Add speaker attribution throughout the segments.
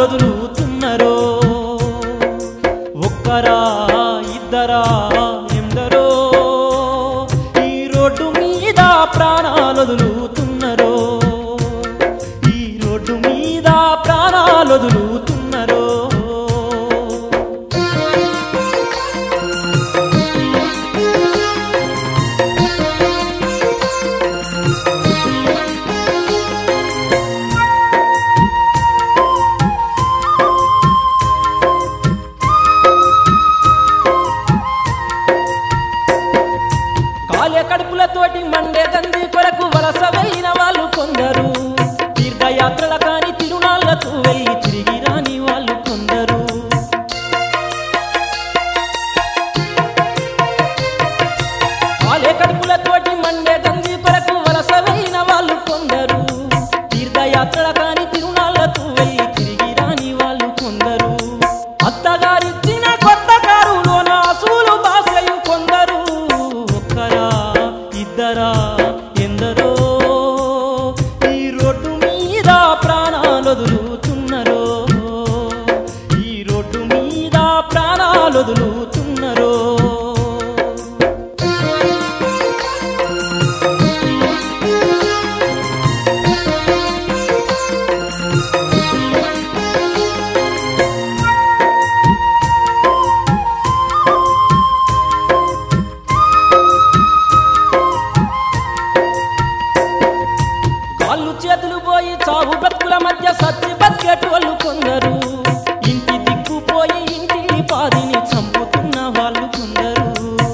Speaker 1: ప్రాణాలొదులుతున్నరో ఒక్కరా ఇద్దరా ఎందరో ఈ రోడ్డు మీద ప్రాణాలొదులుతున్నరో ఈ రోడ్డు మీద ప్రాణాలొదులుతున్నరో కాలే కడుపులతోటి మండే దంది కొరకు వలస వెళ్ళిన వాళ్ళు కొందరు తీర్థయాత్రల కాని తిరునాళ్లకు వెళ్ళి తిరిగి రాని వాళ్ళు కొందరు కాలే కడుపులతోటి మండే దంది కొరకు వలస వెళ్ళిన వాళ్ళు కొందరు తీర్థయాత్రల కాని తిరునాళ్లకు వెళ్ళి తిరిగి రాని వాళ్ళు కొందరు అత్తగారిచ్చిన కొత్త కారులోన అసూలు బాసయు కొందరు ఒక్కరా ఇద్దరా ఎందరో ఈ రోడ్డు మీద ప్రాణాలొదులుతున్నరో ఈ రోడ్డు మీద ప్రాణాలొదులుతున్నరో కాళ్ళు చేతులు పోయి చావు బతుకుల మధ్య సత్తి బతికేటోళ్ళు కొందరు ఇంటి దిక్కుపోయి ఇంటి పాదిని చంపుతున్న వాళ్ళు కొందరు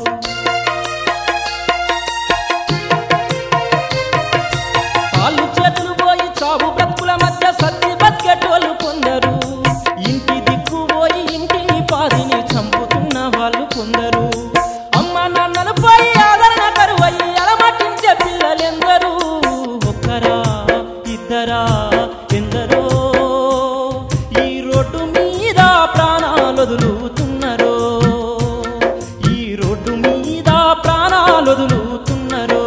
Speaker 1: కాళ్ళు చేతులు పోయి చావు బ్రతుకుల మధ్య సత్తి బతికేటోళ్ళు కొందరు ఇంటి దిక్కుపోయి ఇంటి పాదిని చంపుతున్న వాళ్ళు కొందరు అమ్మ నాన్నలు పోయి ఆదరణ కరువయ్యి అలమటించే పిల్లలెందరూ ఒక్కరా ఇద్దరా ఎందరో ఈ రోడ్డు మీద ప్రాణాలొదులుతున్నరో ఈ రోడ్డు మీద ప్రాణాలొదులుతున్నరో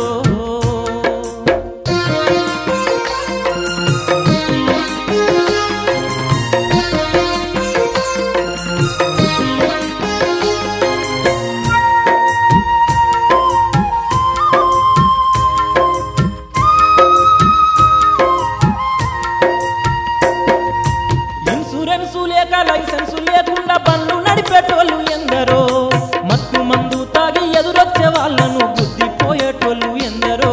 Speaker 1: ఇన్సూరెన్సు లేక లైసెన్సు లేకుండా బండ్లు నడిపేటోళ్ళు ఎందరో మత్తు మందు తాగి ఎదురొచ్చే వాళ్ళను బుద్ధిపోయేటోళ్ళు ఎందరో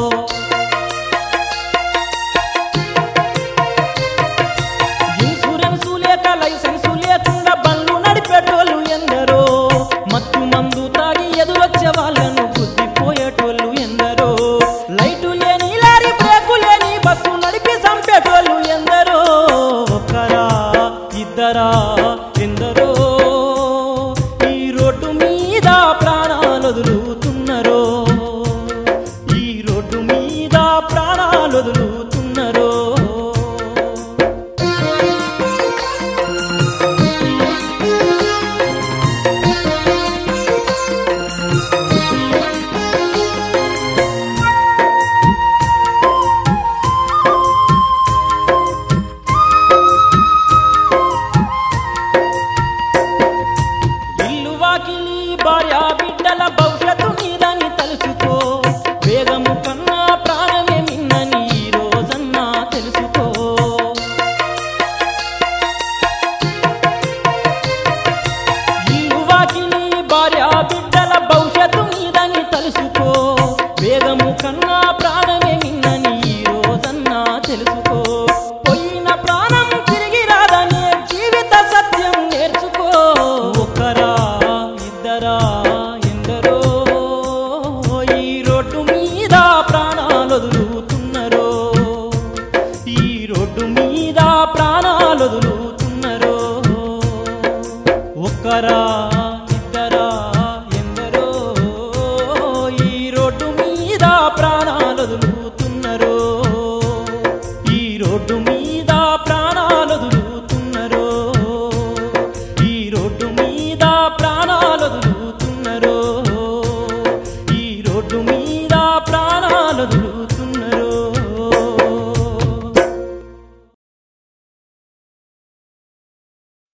Speaker 1: ఇన్సూరెన్సు లేక లైసెన్సు లేకుండా బండ్లు నడిపేటోళ్ళు ఎందరో మత్తు మందు తాగి ఎదురొచ్చే వాళ్ళను బుద్ధిపోయేటోళ్ళు ఎందరో లైటు లేని లారీ బ్రేకు లేని బస్సు నడిపి చంపేటోళ్ళు ఎందరో ఒక్కరా ఇద్దరా ఎందరో ఈ రోడ్డు మీద ప్రాణాలొదులుతున్నరో ఈ రోడ్డు మీద ప్రాణాలొదులుతున్నరో ఇల్లు వాకిలి భార్య బిడ్డల భవిష్యత్తు మీదని తలుచుకో వేగము కన్నా ప్రాణమే మిన్నని ఈ రోజన్నా తెలుసుకో ఇల్లు వాకిలి భార్య బిడ్డల భవిష్యత్తు మీదని తలుసుకో వేగము కన్నా ప్రాణమే మిన్నని ఈ రోజన్నా తెలుసుకో పోయిన ప్రాణం తిరిగి రాదనే జీవిత సత్యం నేర్చుకో ఒక్కరా ఇద్దరా ఎందరో ఈ రోడ్డు మీద ప్రాణాలొదులుతున్నరో ఈ రోడ్డు మీద ప్రాణాలొదులుతున్నరో ఒక్కరా ఇద్దరా ఎందరో ఈ రోడ్డు మీద ప్రాణాలొదులుతున్నరో ఈ రోడ్డు మీద ప్రా